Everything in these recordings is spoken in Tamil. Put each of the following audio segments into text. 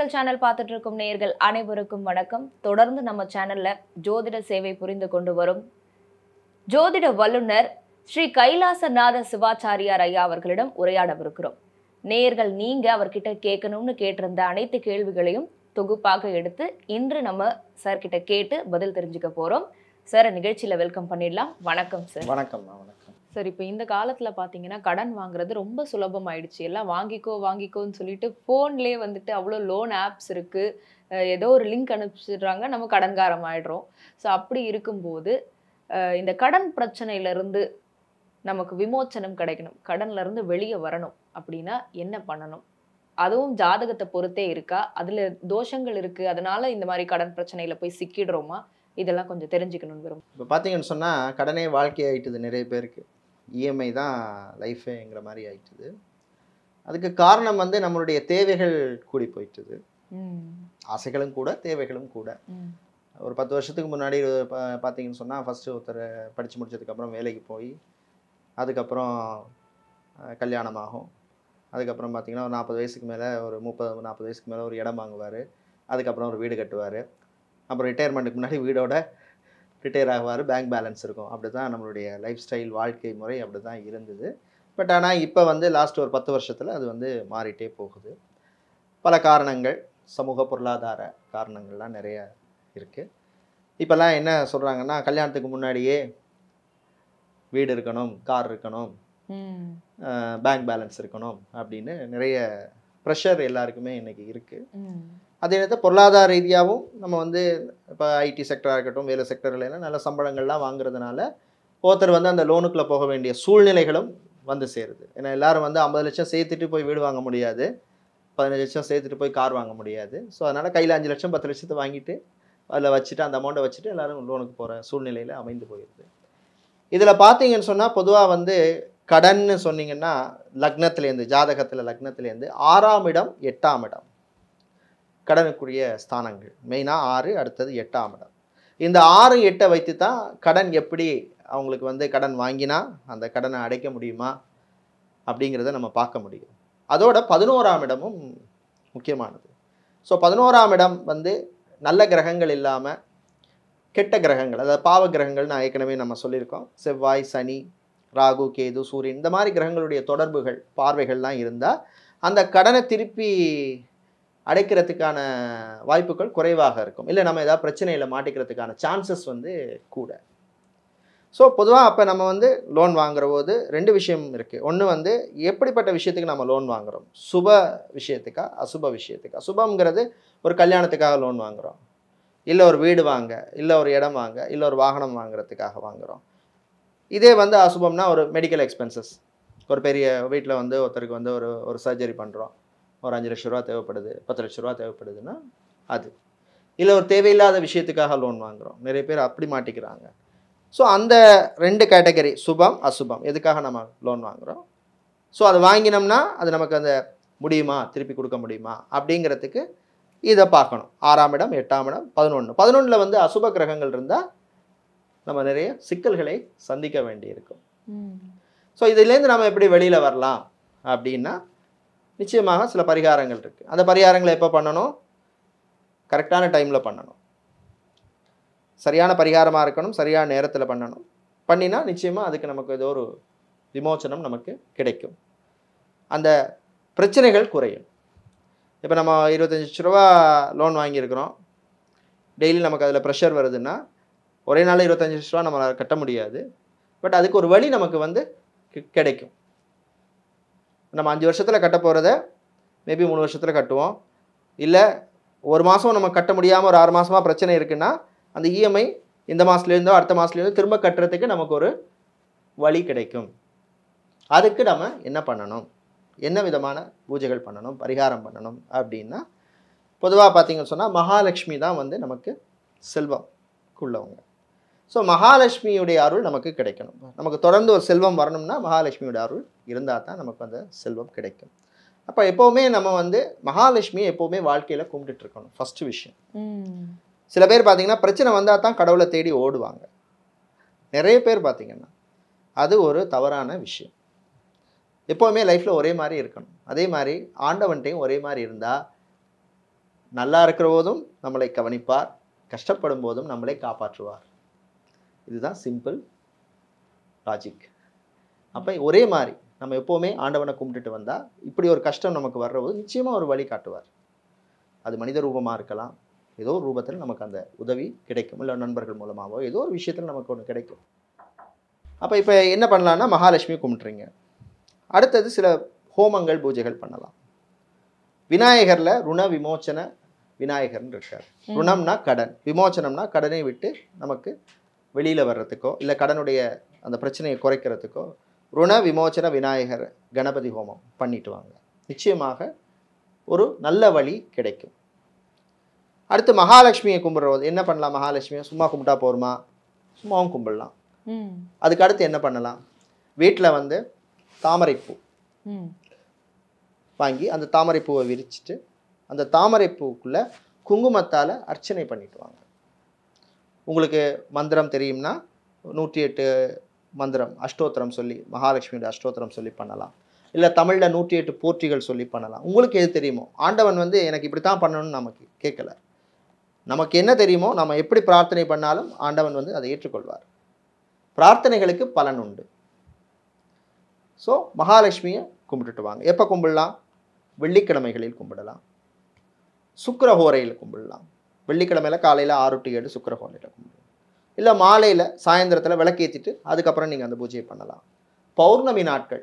அரசியல் சேனல் பார்த்துட்டு இருக்கும் நேயர்கள் அனைவருக்கும் வணக்கம் தொடர்ந்து நம்ம சேனல்ல ஜோதிட சேவை புரிந்து கொண்டு வரும் ஜோதிட வல்லுனர் ஸ்ரீ கைலாசநாத சிவாச்சாரியார் ஐயா அவர்களிடம் உரையாடவிருக்கிறோம் நேயர்கள் நீங்க அவர்கிட்ட கேட்கணும்னு கேட்டிருந்த அனைத்து கேள்விகளையும் தொகுப்பாக எடுத்து இன்று நம்ம சார் கிட்ட கேட்டு பதில் தெரிஞ்சுக்க போறோம் சார் நிகழ்ச்சியில வெல்கம் பண்ணிடலாம் வணக்கம் சார் வணக்கம்மா வணக்கம் சார் இப்போ இந்த காலத்துல பாத்தீங்கன்னா கடன் வாங்குறது ரொம்ப சுலபம் ஆயிடுச்சு எல்லாம் வாங்கிக்கோ வாங்கிக்கோன்னு சொல்லிட்டு ஃபோன்லேயே வந்துட்டு அவ்வளோ லோன் ஆப்ஸ் இருக்கு அஹ் ஏதோ ஒரு லிங்க் அனுப்பிச்சிடுறாங்க நம்ம கடன்காரம் ஆயிடுறோம் ஸோ அப்படி இருக்கும்போது அஹ் இந்த கடன் பிரச்சனையில இருந்து நமக்கு விமோச்சனம் கிடைக்கணும் கடன்ல இருந்து வெளியே வரணும் அப்படின்னா என்ன பண்ணணும் அதுவும் ஜாதகத்தை பொறுத்தே இருக்கா அதுல தோஷங்கள் இருக்கு அதனால இந்த மாதிரி கடன் பிரச்சனையில போய் சிக்கிடுறோமா இதெல்லாம் கொஞ்சம் தெரிஞ்சுக்கணும்னு விரும்புகிறேன் இப்போ பார்த்தீங்கன்னு சொன்னால் கடனே வாழ்க்கை ஆயிட்டுது நிறைய பேருக்கு இஎம்ஐ தான் லைஃபேங்கிற மாதிரி ஆயிட்டுது அதுக்கு காரணம் வந்து நம்மளுடைய தேவைகள் கூடி போயிட்டுது ஆசைகளும் கூட தேவைகளும் கூட ஒரு பத்து வருஷத்துக்கு முன்னாடி பா பார்த்தீங்கன்னு சொன்னால் ஃபஸ்ட்டு ஒருத்தர் படித்து முடிச்சதுக்கப்புறம் வேலைக்கு போய் அதுக்கப்புறம் அஹ், கல்யாணம் ஆகும் அதுக்கப்புறம் பார்த்தீங்கன்னா ஒரு நாற்பது வயசுக்கு மேலே ஒரு முப்பது நாற்பது வயசுக்கு மேலே ஒரு இடம் வாங்குவார் அதுக்கப்புறம் ஒரு வீடு கட்டுவார் அப்புறம் ரிட்டையர்மெண்ட்டுக்கு முன்னாடி வீடோட ரிட்டையர் ஆகுவார் பேங்க் பேலன்ஸ் இருக்கும் அப்படி தான் நம்மளுடைய லைஃப் ஸ்டைல் வாழ்க்கை முறை அப்படி தான் இருந்தது பட் ஆனால் இப்போ வந்து லாஸ்ட் ஒரு பத்து வருஷத்தில் அது வந்து மாறிட்டே போகுது பல காரணங்கள் சமூக பொருளாதார காரணங்கள்லாம் நிறைய இருக்குது இப்போல்லாம் என்ன சொல்கிறாங்கன்னா கல்யாணத்துக்கு முன்னாடியே வீடு இருக்கணும் கார் இருக்கணும் பேங்க் பேலன்ஸ் இருக்கணும் அப்படின்னு நிறைய ப்ரெஷர் எல்லாருக்குமே இன்றைக்கி இருக்குது அதே நேரத்தில் பொருளாதார ரீதியாகவும் நம்ம வந்து இப்போ ஐடி செக்டராக இருக்கட்டும் வேலை செக்டரில் எல்லாம் நல்ல சம்பளங்கள்லாம் வாங்குறதுனால ஒருத்தர் வந்து அந்த லோனுக்குள்ளே போக வேண்டிய சூழ்நிலைகளும் வந்து சேருது ஏன்னா எல்லாரும் வந்து ஐம்பது லட்சம் சேர்த்துட்டு போய் வீடு வாங்க முடியாது பதினஞ்சு லட்சம் சேர்த்துட்டு போய் கார் வாங்க முடியாது ஸோ அதனால் கையில் அஞ்சு லட்சம் பத்து லட்சத்தை வாங்கிட்டு அதில் வச்சுட்டு அந்த அமௌண்ட்டை வச்சுட்டு எல்லாரும் லோனுக்கு போகிற சூழ்நிலையில் அமைந்து போயிடுது இதில் பார்த்தீங்கன்னு சொன்னால் பொதுவாக வந்து கடன்னு சொன்னீங்கன்னா லக்னத்துலேருந்து ஜாதகத்தில் லக்னத்துலேருந்து ஆறாம் இடம் எட்டாம் இடம் கடனுக்குரிய ஸ்தானங்கள் மெயினாக ஆறு அடுத்தது எட்டாம் இடம் இந்த ஆறு எட்டை வைத்து தான் கடன் எப்படி அவங்களுக்கு வந்து கடன் வாங்கினா அந்த கடனை அடைக்க முடியுமா அப்படிங்கிறத நம்ம பார்க்க முடியும் அதோட பதினோராம் இடமும் முக்கியமானது ஸோ பதினோராம் இடம் வந்து நல்ல கிரகங்கள் இல்லாமல் கெட்ட கிரகங்கள் அதாவது பாவ கிரகங்கள் நான் ஏற்கனவே நம்ம சொல்லியிருக்கோம் செவ்வாய் சனி ராகு கேது சூரியன் இந்த மாதிரி கிரகங்களுடைய தொடர்புகள் பார்வைகள்லாம் இருந்தால் அந்த கடனை திருப்பி அடைக்கிறதுக்கான வாய்ப்புகள் குறைவாக இருக்கும் இல்லை நம்ம ஏதாவது பிரச்சனையில் மாட்டிக்கிறதுக்கான சான்சஸ் வந்து கூட ஸோ பொதுவாக அப்போ நம்ம வந்து லோன் வாங்குற போது ரெண்டு விஷயம் இருக்குது ஒன்று வந்து எப்படிப்பட்ட விஷயத்துக்கு நம்ம லோன் வாங்குறோம் சுப விஷயத்துக்கா அசுப விஷயத்துக்கா சுபம்ங்கிறது ஒரு கல்யாணத்துக்காக லோன் வாங்குறோம் இல்லை ஒரு வீடு வாங்க இல்லை ஒரு இடம் வாங்க இல்லை ஒரு வாகனம் வாங்குறதுக்காக வாங்குறோம் இதே வந்து அசுபம்னா ஒரு மெடிக்கல் எக்ஸ்பென்சஸ் ஒரு பெரிய வீட்டில் வந்து ஒருத்தருக்கு வந்து ஒரு ஒரு சர்ஜரி பண்ணுறோம் ஒரு அஞ்சு லட்ச ரூபா தேவைப்படுது பத்து லட்ச ரூபா தேவைப்படுதுன்னா அது இல்லை ஒரு தேவையில்லாத விஷயத்துக்காக லோன் வாங்குறோம் நிறைய பேர் அப்படி மாட்டிக்கிறாங்க ஸோ அந்த ரெண்டு கேட்டகரி சுபம் அசுபம் எதுக்காக நம்ம லோன் வாங்குறோம் ஸோ அதை வாங்கினோம்னா அது நமக்கு அந்த முடியுமா திருப்பி கொடுக்க முடியுமா அப்படிங்கிறதுக்கு இதை பார்க்கணும் ஆறாம் இடம் எட்டாம் இடம் பதினொன்று பதினொன்றில் வந்து அசுப கிரகங்கள் இருந்தால் நம்ம நிறைய சிக்கல்களை சந்திக்க வேண்டியிருக்கும் ஸோ இதுலேருந்து நம்ம எப்படி வெளியில் வரலாம் அப்படின்னா நிச்சயமாக சில பரிகாரங்கள் இருக்குது அந்த பரிகாரங்களை எப்போ பண்ணணும் கரெக்டான டைமில் பண்ணணும் சரியான பரிகாரமாக இருக்கணும் சரியான நேரத்தில் பண்ணணும் பண்ணினா நிச்சயமாக அதுக்கு நமக்கு ஏதோ ஒரு விமோச்சனம் நமக்கு கிடைக்கும் அந்த பிரச்சனைகள் குறையும் இப்போ நம்ம இருபத்தஞ்சி லட்ச ரூபா லோன் வாங்கியிருக்கிறோம் டெய்லி நமக்கு அதில் ப்ரெஷர் வருதுன்னா ஒரே நாளில் இருபத்தஞ்சி லட்ச ரூபா நம்மளால் கட்ட முடியாது பட் அதுக்கு ஒரு வழி நமக்கு வந்து கி- கிடைக்கும் நம்ம அஞ்சு வருஷத்தில் கட்ட போகிறத மேபி மூணு வருஷத்தில் கட்டுவோம் இல்லை ஒரு மாதம் நம்ம கட்ட முடியாமல் ஒரு ஆறு மாதமாக பிரச்சனை இருக்குன்னா அந்த இஎம்ஐ இந்த மாதத்துலேருந்தோ அடுத்த மாதத்துலேருந்தோ திரும்ப கட்டுறதுக்கு நமக்கு ஒரு வழி கிடைக்கும் அதுக்கு நம்ம என்ன பண்ணணும் என்ன விதமான பூஜைகள் பண்ணணும் பரிகாரம் பண்ணணும் அப்படின்னா பொதுவாக பார்த்தீங்கன்னு சொன்னால் மகாலட்சுமி தான் வந்து நமக்கு செல்வம்க்குள்ளவங்க ஸோ மகாலட்சுமியுடைய அருள் நமக்கு கிடைக்கணும் நமக்கு தொடர்ந்து ஒரு செல்வம் வரணும்னா மகாலட்சுமியோட அருள் இருந்தால் தான் நமக்கு அந்த செல்வம் கிடைக்கும் அப்போ எப்போவுமே நம்ம வந்து மகாலட்சுமியை எப்போவுமே வாழ்க்கையில் கும்பிட்டுட்டு இருக்கணும் ஃபஸ்ட்டு விஷயம் சில பேர் பார்த்தீங்கன்னா பிரச்சனை வந்தால் தான் கடவுளை தேடி ஓடுவாங்க நிறைய பேர் பார்த்தீங்கன்னா அது ஒரு தவறான விஷயம் எப்போவுமே லைஃப்பில் ஒரே மாதிரி இருக்கணும் அதே மாதிரி ஆண்டவன்ட்டையும் ஒரே மாதிரி இருந்தால் நல்லா இருக்கிற போதும் நம்மளை கவனிப்பார் கஷ்டப்படும் போதும் நம்மளை காப்பாற்றுவார் இதுதான் சிம்பிள் லாஜிக் அப்போ ஒரே மாதிரி நம்ம எப்போவுமே ஆண்டவனை கும்பிட்டுட்டு வந்தால் இப்படி ஒரு கஷ்டம் நமக்கு வர்றபோது நிச்சயமாக ஒரு வழி காட்டுவார் அது மனித ரூபமாக இருக்கலாம் ஏதோ ஒரு ரூபத்தில் நமக்கு அந்த உதவி கிடைக்கும் இல்லை நண்பர்கள் மூலமாகவோ ஏதோ ஒரு விஷயத்தில் நமக்கு ஒன்று கிடைக்கும் அப்போ இப்போ என்ன பண்ணலான்னா மகாலட்சுமி கும்பிட்றீங்க அடுத்தது சில ஹோமங்கள் பூஜைகள் பண்ணலாம் விநாயகரில் ருண விமோச்சன விநாயகர்னு இருக்கார் ருணம்னா கடன் விமோச்சனம்னா கடனை விட்டு நமக்கு வெளியில் வர்றதுக்கோ இல்லை கடனுடைய அந்த பிரச்சனையை குறைக்கிறதுக்கோ ருண விமோச்சன விநாயகர் கணபதி ஹோமம் பண்ணிட்டு வாங்க நிச்சயமாக ஒரு நல்ல வழி கிடைக்கும் அடுத்து மகாலட்சுமியை கும்பிட்றது என்ன பண்ணலாம் மகாலட்சுமியை சும்மா கும்பிட்டா போருமா சும்மாவும் கும்பிடலாம் ம் அதுக்கு அடுத்து என்ன பண்ணலாம் வீட்டில் வந்து தாமரைப்பூ ம் வாங்கி அந்த தாமரைப்பூவை விரிச்சிட்டு அந்த தாமரைப்பூக்குள்ளே குங்குமத்தால் அர்ச்சனை பண்ணிட்டு வாங்க உங்களுக்கு மந்திரம் தெரியும்னா நூற்றி எட்டு மந்திரம் அஷ்டோத்திரம் சொல்லி மகாலட்சுமியோட அஷ்டோத்திரம் சொல்லி பண்ணலாம் இல்லை தமிழில் நூற்றி எட்டு போற்றிகள் சொல்லி பண்ணலாம் உங்களுக்கு எது தெரியுமோ ஆண்டவன் வந்து எனக்கு இப்படி தான் பண்ணணும்னு நமக்கு கேட்கல நமக்கு என்ன தெரியுமோ நம்ம எப்படி பிரார்த்தனை பண்ணாலும் ஆண்டவன் வந்து அதை ஏற்றுக்கொள்வார் பிரார்த்தனைகளுக்கு பலன் உண்டு ஸோ மகாலட்சுமியை கும்பிட்டுட்டு வாங்க எப்போ கும்பிடலாம் வெள்ளிக்கிழமைகளில் கும்பிடலாம் சுக்கிரஹோரையில் கும்பிடலாம் வெள்ளிக்கிழமையில காலையில் ஆறு டு ஏழு சுக்கிரஹோரையில் கும்பிடலாம் இல்லை மாலையில் சாயந்தரத்தில் விளக்கேற்றிட்டு அதுக்கப்புறம் நீங்கள் அந்த பூஜையை பண்ணலாம் பௌர்ணமி நாட்கள்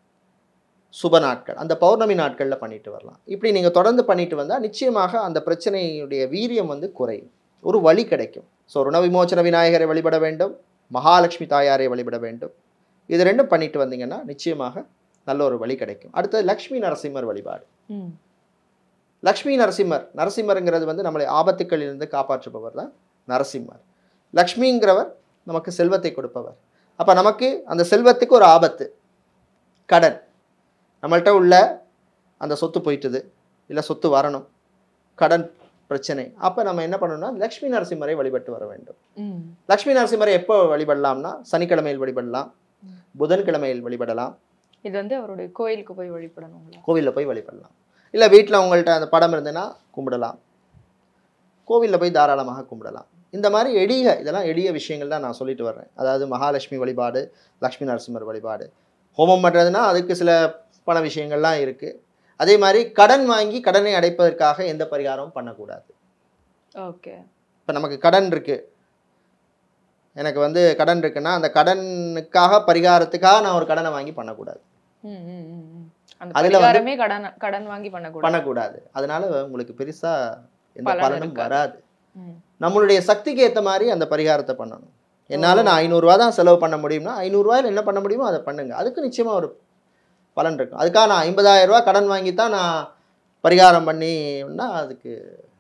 சுப நாட்கள் அந்த பௌர்ணமி நாட்களில் பண்ணிட்டு வரலாம் இப்படி நீங்கள் தொடர்ந்து பண்ணிட்டு வந்தால் நிச்சயமாக அந்த பிரச்சனையுடைய வீரியம் வந்து குறையும் ஒரு வழி கிடைக்கும் ஸோ ருண விமோச்சன விநாயகரை வழிபட வேண்டும் மகாலட்சுமி தாயாரை வழிபட வேண்டும் இது ரெண்டும் பண்ணிட்டு வந்தீங்கன்னா நிச்சயமாக நல்ல ஒரு வழி கிடைக்கும் அடுத்தது லக்ஷ்மி நரசிம்மர் வழிபாடு ம் லக்ஷ்மி நரசிம்மர் நரசிம்மருங்கிறது வந்து நம்மளை ஆபத்துக்களிலிருந்து காப்பாற்றுபவர் தான் நரசிம்மர் லக்ஷ்மிங்கிறவர் நமக்கு செல்வத்தை கொடுப்பவர் அப்போ நமக்கு அந்த செல்வத்துக்கு ஒரு ஆபத்து கடன் நம்மள்ட்ட உள்ள அந்த சொத்து போயிட்டுது இல்லை சொத்து வரணும் கடன் பிரச்சனை அப்போ நம்ம என்ன பண்ணணும்னா லக்ஷ்மி நரசிம்மரை வழிபட்டு வர வேண்டும் ம் லக்ஷ்மி நரசிம்மரை எப்போ வழிபடலாம்னா சனிக்கிழமையில் வழிபடலாம் புதன்கிழமையில் வழிபடலாம் இது வந்து அவருடைய கோயிலுக்கு போய் வழிபடணுங்களா கோவிலில் போய் வழிபடலாம் இல்லை வீட்டில் உங்கள்கிட்ட அந்த படம் இருந்ததுன்னா கும்பிடலாம் கோவிலில் போய் தாராளமாக கும்பிடலாம் இந்த மாதிரி எளிய இதெல்லாம் எளிய விஷயங்கள் தான் நான் சொல்லிட்டு வர்றேன் அதாவது மகாலட்சுமி வழிபாடு லக்ஷ்மி நரசிம்மர் வழிபாடு ஹோமம் பண்ணுறதுனா அதுக்கு சில பண விஷயங்கள்லாம் இருக்குது அதே மாதிரி கடன் வாங்கி கடனை அடைப்பதற்காக எந்த பரிகாரமும் பண்ணக்கூடாது ஓகே இப்போ நமக்கு கடன் இருக்குது எனக்கு வந்து கடன் இருக்குன்னா அந்த கடனுக்காக பரிகாரத்துக்காக நான் ஒரு கடனை வாங்கி பண்ணக்கூடாது ம் ம் ம் ம். அந்த அதுல வந்து- பரிகாரமே கடன் கடன் வாங்கி பண்ணக்கூடாது பண்ணக்கூடாது அதனால உங்களுக்கு பெருசா எந்த பலன் பலனும் இருக்காது. வராது ம் நம்மளுடைய சக்திக்கு ஏற்ற மாதிரி அந்த பரிகாரத்தை பண்ணணும் என்னால் நான் ஐநூறுரூவா தான் செலவு பண்ண முடியும்னா ஐநூறுரூவாயில் என்ன பண்ண முடியுமோ அதை பண்ணுங்க அதுக்கு நிச்சயமாக ஒரு பலன் இருக்கும் அதுக்காக நான் 50000 ரூபாய் கடன் வாங்கி தான் நான் பரிகாரம் பண்ணினா அதுக்கு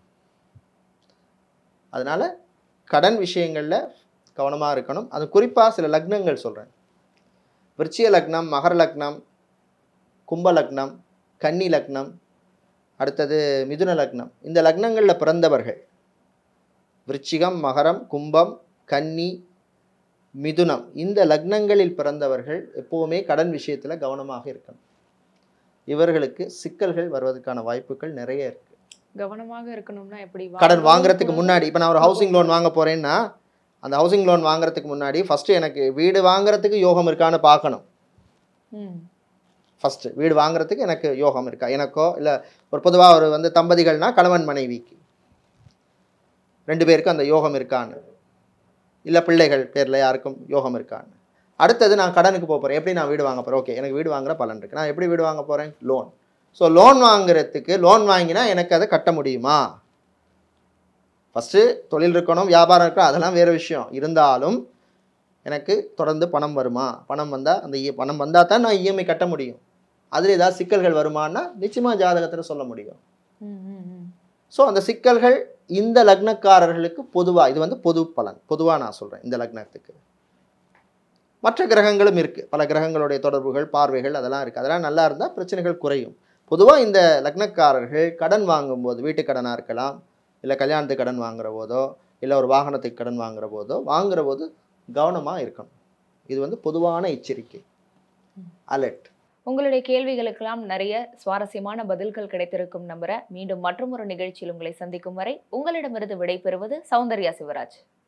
அதனால கடன் விஷயங்களில் கவனமாக இருக்கணும் அது குறிப்பாக சில லக்னங்கள் சொல்கிறேன் விருச்சிக லக்னம் மகர லக்னம் கும்ப லக்னம் கன்னி லக்னம் அடுத்தது மிதுன லக்னம் இந்த லக்னங்களில் பிறந்தவர்கள் விருச்சிகம் மகரம் கும்பம் கன்னி மிதுனம் இந்த லக்னங்களில் பிறந்தவர்கள் எப்போவுமே கடன் விஷயத்தில் கவனமாக இருக்கணும் இவர்களுக்கு சிக்கல்கள் வருவதற்கான வாய்ப்புகள் நிறைய இருக்கு கவனமாக இருக்கணும்னா எப்படி கடன் வாங்கணும் வாங்குறதுக்கு கூடாது. முன்னாடி இப்போ நான் ஒரு ஹவுசிங் லோன் வாங்க போறேன்னா அந்த ஹவுசிங் லோன் வாங்குறதுக்கு முன்னாடி ஃபர்ஸ்ட் எனக்கு வீடு வாங்குறதுக்கு யோகம் இருக்கான்னு பார்க்கணும் ம் ஃபர்ஸ்ட் வீடு வாங்குறதுக்கு எனக்கு யோகம் இருக்கா எனக்கோ இல்லை ஒரு பொதுவாக ஒரு வந்து தம்பதிகள்னா கணவன் மனைவிக்கு ரெண்டு பேருக்கும் அந்த யோகம் இருக்கான்னு இல்லை பிள்ளைகள் பேரில் யாருக்கும் யோகம் இருக்கான்னு அடுத்தது நான் கடனுக்கு போக போகிறேன் எப்படி நான் வீடு வாங்க போகிறேன் ஓகே எனக்கு வீடு வாங்குற பலன் இருக்கு நான் எப்படி வீடு வாங்க போகிறேன் லோன் ஸோ லோன் வாங்குறதுக்கு லோன் வாங்கினா எனக்கு அதை கட்ட முடியுமா ஃபஸ்ட்டு தொழில் இருக்கணும் வியாபாரம் இருக்கணும் அதெல்லாம் வேறு விஷயம் இருந்தாலும் எனக்கு தொடர்ந்து பணம் வருமா பணம் வந்தால் அந்த இ- பணம் வந்தால் தான் நான் இஎம்ஐ கட்ட முடியும் அதில் ஏதாவது சிக்கல்கள் வருமானா நிச்சயமாக ஜாதகத்தில் சொல்ல முடியும் ம் ம் ம் ஸோ அந்த சிக்கல்கள் இந்த லக்னக்காரர்களுக்கு பொதுவாக இது வந்து பொது பலன் பொதுவாக நான் சொல்கிறேன் இந்த லக்னத்துக்கு மற்ற கிரகங்களும் இருக்குது பல கிரகங்களுடைய தொடர்புகள் பார்வைகள் அதெல்லாம் இருக்குது அதெல்லாம் நல்லா இருந்தால் பிரச்சனைகள் குறையும் பொதுவாக இந்த லக்னக்காரர்கள் கடன் வாங்கும்போது வீட்டு கடனாக இருக்கலாம் இல்லை கல்யாணத்துக்கு கடன் வாங்குற போதோ இல்லை ஒரு வாகனத்துக்கு கடன் வாங்குற போதோ வாங்குற போது கவனமாக இருக்கணும் இது வந்து பொதுவான எச்சரிக்கை அலர்ட் உங்களுடைய கேள்விகளுக்கெல்லாம் நிறைய சுவாரஸ்யமான பதில்கள் கிடைத்திருக்கும் நம்புற மீண்டும் மற்றொரு நிகழ்ச்சியில் உங்களை சந்திக்கும் வரை உங்களிடமிருந்து விடைபெறுவது சௌந்தர்யா சிவராஜ்